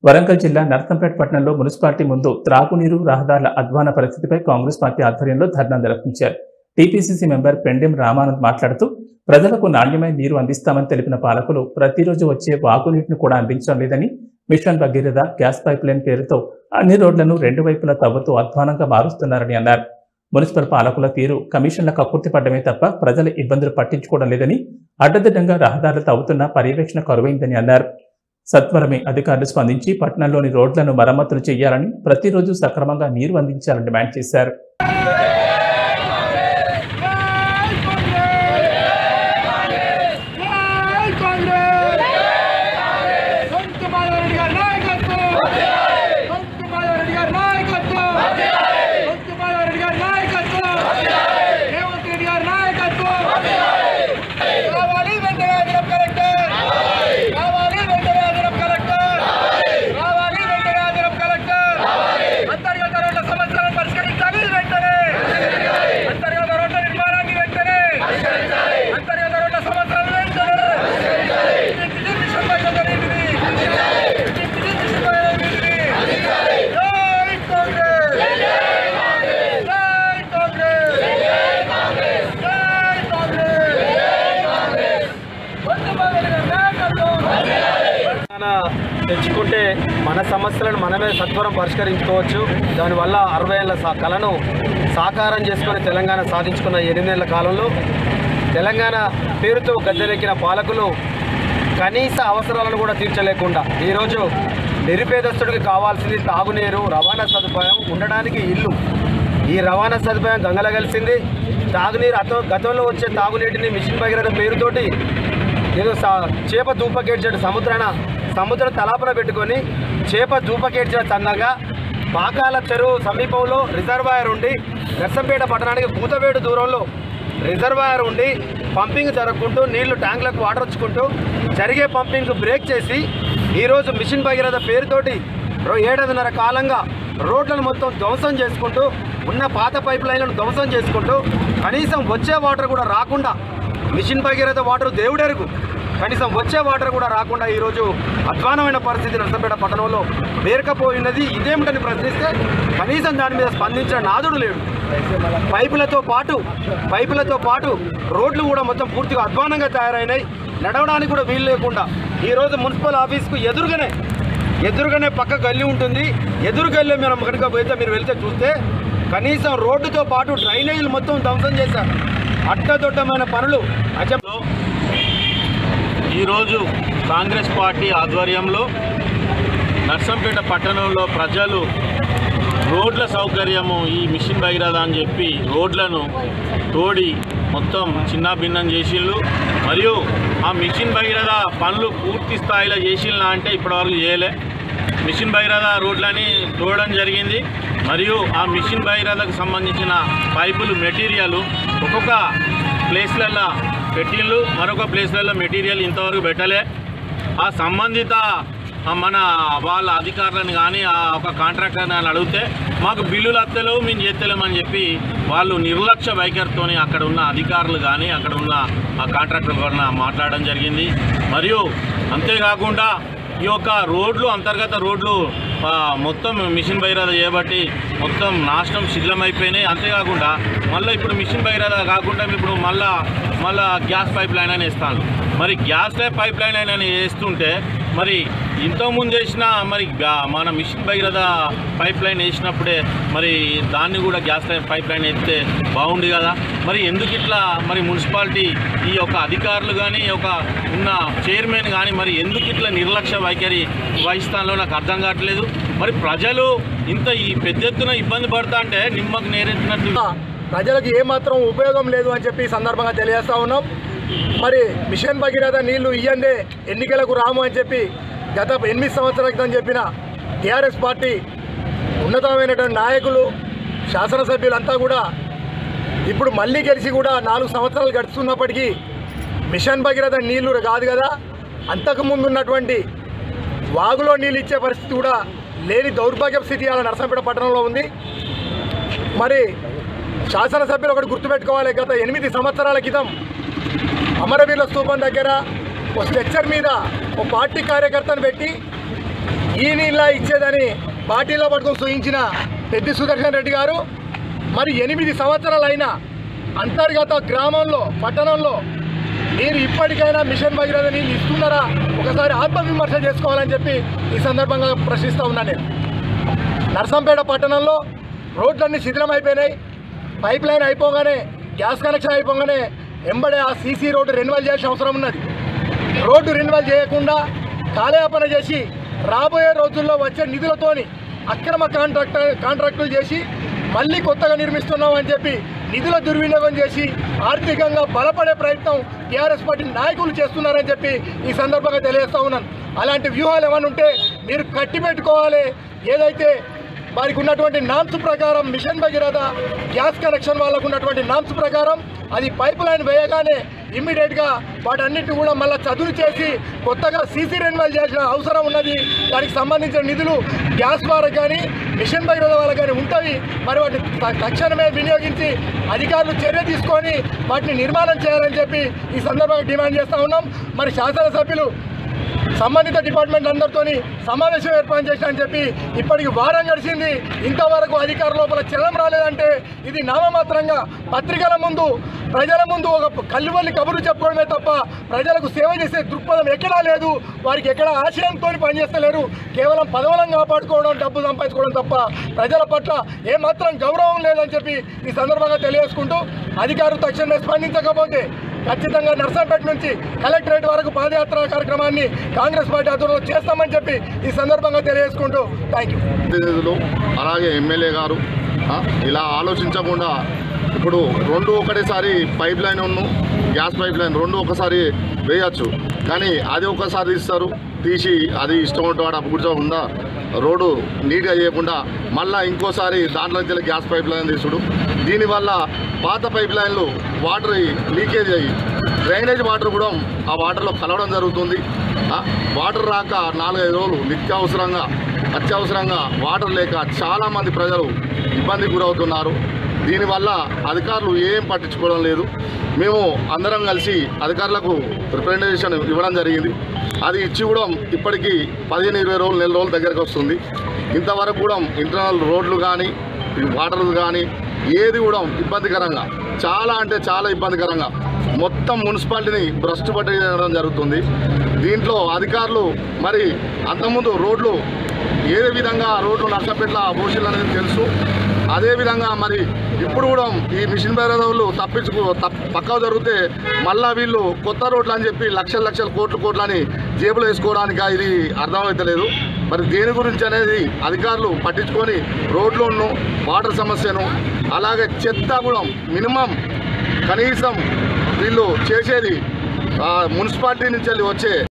వరంగల్ జిల్లా నర్సంపేట పట్టణంలో మున్సిపాలిటీ ముందు త్రాగునీరు రహదారుల అధ్వాన పరిస్థితిపై కాంగ్రెస్ పార్టీ ఆధ్వర్యంలో ధర్నా నిర్వహించారు టీపీసీసీ మెంబర్ పెండెం రామానంద్ మాట్లాడుతూ ప్రజలకు నాణ్యమైన నీరు అందిస్తామని తెలిపిన పాలకులు ప్రతిరోజు వచ్చే వాగునీటిని కూడా అందించడం లేదని mission Bhagiratha gas pipeline పేరుతో అన్ని రోడ్లను రెండు వైపులా తవ్వుతూ అధ్వానంగా మారుస్తున్నారని అన్నారు మున్సిపల్ పాలకుల తీరు కమిషన్ల కక్కుర్తి పడ్డమే తప్ప ప్రజల ఇబ్బందులు పట్టించుకోవడం లేదని అడ్డదిడ్డంగా రహదారులు తవ్వుతున్న పర్యవేక్షణ కరువైందని అన్నారు సత్వరమే అధికారులు స్పందించి పట్టణంలోని రోడ్లను మరమ్మతులు చేయాలని ప్రతిరోజు సక్రమంగా నీరు అందించాలని డిమాండ్ చేశారు అంతర్గత రోడ్ల సమస్యలను పరిష్కరించాలి వెంటనే అంతర్గత రోడ్ల నిర్మాణాన్ని వెంటనే అంతర్గత రోడ్ల సమస్యలను వెంటనే ఇది మిషన్ భగీరథ నీటిని. ఇది మిషన్ భగీరథ నీటిని. జై కాంగ్రెస్ జై కాంగ్రెస్ జై కాంగ్రెస్ వందే మాతరం నాయకత్వం తెలంగాణ తెచ్చుకుంటే మన సమస్యలను మనమే సత్వరం పరిష్కరించుకోవచ్చు దానివల్ల అరవై ఏళ్ళ సా కళను సాకారం చేసుకొని తెలంగాణ సాధించుకున్న ఎనిమిదేళ్ల కాలంలో తెలంగాణ పేరుతో గద్దెలెక్కిన పాలకులు కనీస అవసరాలను కూడా తీర్చలేకుండా ఈరోజు నిరుపేదస్తుడికి కావాల్సింది తాగునీరు రవాణా సదుపాయం ఉండడానికి ఇల్లు ఈ రవాణా సదుపాయం గంగల కలిసింది తాగునీరు అతో గతంలో వచ్చే తాగునీటిని మిషన్ భగీరథ పేరుతోటి ఏదో సా- చేప దూపకేడ్చాడు సముద్రాన సముద్ర తలాపన పెట్టుకొని చేప దూపకేడ్చిన తన్నగా పాకాల చెరువు సమీపంలో రిజర్వాయర్ ఉండి నర్సంపేట పట్టణానికి కూతవేడు దూరంలో రిజర్వాయర్ ఉండి పంపింగ్ జరుపుకుంటూ నీళ్లు ట్యాంకులకు వాటర్ వచ్చుకుంటూ జరిగే పంపింగ్ బ్రేక్ చేసి ఈరోజు మిషన్ భగీరథ పేరుతోటి రో- ఏడాదిన్నర కాలంగా రోడ్లను మొత్తం ధ్వంసం చేసుకుంటూ ఉన్న పాత పైప్ లైన్లను ధ్వంసం చేసుకుంటూ కనీసం వచ్చే వాటర్ కూడా రాకుండా మిషన్ భగీరథ వాటర్ దేవుడెరుగు కనీసం వచ్చే వాటర్ కూడా రాకుండా ఈరోజు అధ్వానమైన పరిస్థితి నర్సంపేట పట్టణంలో పేరుకపోయినది ఇదేమిటని ప్రశ్నిస్తే కనీసం దాని మీద స్పందించిన నాదుడు లేడు పైపులతో పాటు పైపులతో పాటు రోడ్లు కూడా మొత్తం పూర్తిగా అధ్వానంగా తయారైనాయి నడవడానికి కూడా వీలు లేకుండా ఈరోజు మున్సిపల్ ఆఫీస్కు ఎదురుగానే ఎదురుగానే పక్క గల్లి ఉంటుంది ఎదురు గల్లి మనం కనుక పోతే మీరు వెళ్తే చూస్తే కనీసం రోడ్డుతో పాటు డ్రైనేజీలు మొత్తం ధ్వంసం చేశారు అడ్డదొడ్డమైన పనులు అజం ఈరోజు కాంగ్రెస్ పార్టీ ఆధ్వర్యంలో నర్సంపేట పట్టణంలో ప్రజలు రోడ్ల సౌకర్యము ఈ మిషన్ భగీరథ అని చెప్పి రోడ్లను తోడి మొత్తం చిన్న భిన్నం చేసిళ్ళు మరియు ఆ మిషన్ భగీరథ పనులు పూర్తి స్థాయిలో చేసిల్లా అంటే ఇప్పటివరకు చేయలే మిషన్ భగీరథ రోడ్లని తోడడం జరిగింది మరియు ఆ మిషన్ భగీరథకు సంబంధించిన పైపులు మెటీరియల్ ఒక్కొక్క ప్లేస్లలో పెట్టిళ్ళు మరొక ప్లేస్లలో మెటీరియల్ ఇంతవరకు పెట్టలే ఆ సంబంధిత ఆ మన వాళ్ళ అధికారులను కానీ ఆ ఒక కాంట్రాక్టర్ని అని అడిగితే మాకు బిల్లులు వస్తలేవు మేము చేస్తలేమని చెప్పి వాళ్ళు నిర్లక్ష్య వైఖరితోని అక్కడ ఉన్న అధికారులు కానీ అక్కడ ఉన్న ఆ కాంట్రాక్టర్ కూడా మాట్లాడడం జరిగింది మరియు అంతేకాకుండా ఈ యొక్క రోడ్లు అంతర్గత రోడ్లు ఆ, మొత్తం మిషన్ భగీరథ చేయబట్టి మొత్తం నాశనం శిథిలమైపోయినాయి అంతేకాకుండా మళ్ళీ ఇప్పుడు మిషన్ భగీరథ కాకుండా ఇప్పుడు మళ్ళా మళ్ళా గ్యాస్ పైప్ లైన్ అని వేస్తాను మరి గ్యాస్ పైప్ లైన్ అని వేస్తుంటే మరి ఇంతకుముందు వేసిన మరి గా- మన మిషన్ భగీరథ పైప్ లైన్ వేసినప్పుడే మరి దాన్ని కూడా గ్యాస్ లైన్ పైప్ లైన్ వేస్తే బాగుంది కదా మరి ఎందుకు ఇట్లా మరి మున్సిపాలిటీ ఈ యొక్క అధికారులు కానీ ఈ యొక్క ఉన్న చైర్మన్ కానీ మరి ఎందుకు ఇట్లా నిర్లక్ష్య వైఖరి వహిస్తానో నాకు అర్థం కావట్లేదు మరి ప్రజలు ఇంత ఈ పెద్ద ఎత్తున ఇబ్బంది పడతా అంటే నిమ్మకు నేరెత్తినట్టు ప్రజలకు ఏమాత్రం ఉపయోగం లేదు అని చెప్పి ఈ సందర్భంగా తెలియజేస్తా ఉన్నాం మరి మిషన్ భగీరథ నీళ్లు ఇయ్యందే ఎన్నికలకు రాము అని చెప్పి గత ఎనిమిది సంవత్సరాల క్రితం చెప్పిన టీఆర్ఎస్ పార్టీ ఉన్నతమైనటువంటి నాయకులు శాసనసభ్యులంతా కూడా ఇప్పుడు మళ్ళీ గెలిచి కూడా నాలుగు సంవత్సరాలు గడుస్తున్నప్పటికీ మిషన్ భగీరథ నీళ్లు కాదు కదా అంతకుముందు ఉన్నటువంటి వాగులో నీళ్ళు ఇచ్చే పరిస్థితి కూడా లేని దౌర్భాగ్య స్థితి అలా నరసంపేట పట్టణంలో ఉంది మరి శాసనసభ్యులు ఒకటి గుర్తుపెట్టుకోవాలి గత ఎనిమిది సంవత్సరాల క్రితం అమరవీరుల స్తూపం దగ్గర ఒక స్ట్రెచ్చర్ మీద ఒక పార్టీ కార్యకర్తను పెట్టి ఈ నీళ్ళ ఇచ్చేదని పార్టీలో పట్టుకొని సూచించిన పెద్ది సుదర్శన్ రెడ్డి గారు మరి ఎనిమిది సంవత్సరాలైన అంతర్గత గ్రామంలో పట్టణంలో మీరు ఇప్పటికైనా మిషన్ భగీరథ నీళ్ళు ఇస్తున్నారా ఒకసారి ఆత్మవిమర్శ చేసుకోవాలని చెప్పి ఈ సందర్భంగా ప్రశ్నిస్తూ ఉన్నాను నేను నర్సంపేట పట్టణంలో రోడ్లన్నీ శిథిలమైపోయినాయి పైప్ లైన్ అయిపోగానే గ్యాస్ కనెక్షన్ అయిపోగానే ఎంబడే ఆ సీసీ రోడ్డు రెన్యువల్ చేయాల్సిన అవసరం ఉన్నది రోడ్డు రెన్యువల్ చేయకుండా కాలయాపన చేసి రాబోయే రోజుల్లో వచ్చే నిధులతోని అక్రమ కాంట్రాక్ట్ కాంట్రాక్టులు చేసి మళ్ళీ కొత్తగా నిర్మిస్తున్నాం అని చెప్పి నిధుల దుర్వినియోగం చేసి ఆర్థికంగా బలపడే ప్రయత్నం టీఆర్ఎస్ పార్టీ నాయకులు చేస్తున్నారని చెప్పి ఈ సందర్భంగా తెలియజేస్తా ఉన్నాను అలాంటి వ్యూహాలు ఏమైనా ఉంటే మీరు కట్టి పెట్టుకోవాలి ఏదైతే వారికి ఉన్నటువంటి నామ్స్ ప్రకారం మిషన్ భగీరథ గ్యాస్ కనెక్షన్ వాళ్ళకు ఉన్నటువంటి నామ్స్ ప్రకారం అది పైప్ లైన్ వేయగానే ఇమ్మీడియట్గా వాటన్నిటిని కూడా మళ్ళీ చదువు చేసి కొత్తగా సీసీ రెన్యువల్ చేసిన అవసరం ఉన్నది దానికి సంబంధించిన నిధులు గ్యాస్ వాళ్ళకి కానీ మిషన్ భగీరథ వాళ్ళకి కానీ ఉంటాయి మరి వాటిని త- తక్షణమే వినియోగించి అధికారులు చర్య తీసుకొని వాటిని నిర్మాణం చేయాలని చెప్పి ఈ సందర్భంగా డిమాండ్ చేస్తూ ఉన్నాం మరి శాసనసభ్యులు సంబంధిత డిపార్ట్మెంట్ అందరితోని సమావేశం ఏర్పాటు చేసిన అని చెప్పి ఇప్పటికి వారం గడిచింది ఇంతవరకు అధికారుల లోపల చలం రాలేదంటే ఇది నామమాత్రంగా పత్రికల ముందు ప్రజల ముందు ఒక కల్లువల్లి కబుర్లు చెప్పుకోవడమే తప్ప ప్రజలకు సేవ చేసే దృక్పథం ఎక్కడా లేదు వారికి ఎక్కడ ఆశయంతో పనిచేస్తలేరు కేవలం పదవులను కాపాడుకోవడం డబ్బు సంపాదించుకోవడం తప్ప ప్రజల పట్ల ఏమాత్రం గౌరవం లేదని చెప్పి ఈ సందర్భంగా తెలియజేసుకుంటూ అధికారులు తక్షణమే స్పందించకపోతే ఖచ్చితంగా నర్సంపేట నుంచి కలెక్టరేట్ వరకు పాదయాత్ర కార్యక్రమాన్ని కాంగ్రెస్ పార్టీ ఆధ్వర్యంలో చేస్తామని చెప్పి ఈ సందర్భంగా తెలియజేసుకుంటూ థ్యాంక్ యూ ప్రతినిధులు అలాగే ఎమ్మెల్యే గారు ఆ, ఇలా ఆలోచించకుండా ఇప్పుడు రెండు ఒకటేసారి పైప్ లైన్ ఉన్ను గ్యాస్ పైప్ లైన్ రెండు ఒకసారి వేయచ్చు కానీ అది ఒకసారి తీస్తారు తీసి అది ఇష్టం వాడు అప్పుడు కూర్చోకుండా రోడ్డు నీట్గా చేయకుండా మళ్ళీ ఇంకోసారి దాంట్లో నుంచి గ్యాస్ పైప్ లైన్ తీసుడు దీనివల్ల పాత పైప్ లైన్లు వాటర్ లీకేజ్ అయ్యి డ్రైనేజ్ వాటర్ కూడా ఆ వాటర్లో కలవడం జరుగుతుంది ఆ, వాటర్ రాక నాలుగైదు రోజులు నిత్యావసరంగా అత్యవసరంగా వాటర్ లేక చాలామంది ప్రజలు ఇబ్బందికి గురవుతున్నారు దీనివల్ల అధికారులు ఏం పట్టించుకోవడం లేదు మేము అందరం కలిసి అధికారులకు రిప్రజెంటేషన్ ఇవ్వడం జరిగింది అది ఇచ్చి కూడా ఇప్పటికీ పదిహేను ఇరవై రోజులు నెల రోజుల దగ్గరకు వస్తుంది ఇంతవరకు కూడా ఇంటర్నల్ రోడ్లు కానీ వాటర్లు కానీ ఏది కూడా ఇబ్బందికరంగా చాలా అంటే చాలా ఇబ్బందికరంగా మొత్తం మున్సిపాలిటీని భ్రష్టు పట్టడం జరుగుతుంది దీంట్లో అధికారులు మరి అంతకుముందు రోడ్లు ఏ విధంగా రోడ్లు నష్టపెట్ల పోషిల్ అనేది తెలుసు అదేవిధంగా మరి ఇప్పుడు కూడా ఈ మిషన్ బేరదవులు తప్పించుకో తప్ పక్కకు జరిగితే మళ్ళా వీళ్ళు కొత్త రోడ్లు అని చెప్పి లక్షల లక్షల కోట్లు కోట్లు అని జేబులో వేసుకోవడానికి ఇది అర్థమవుతలేదు మరి దేని గురించి అనేది అధికారులు పట్టించుకొని రోడ్లను వాటర్ సమస్యను అలాగే చెత్త కూడా మినిమం కనీసం వీళ్ళు చేసేది ఆ, మున్సిపాలిటీ నుంచి వెళ్ళి వచ్చే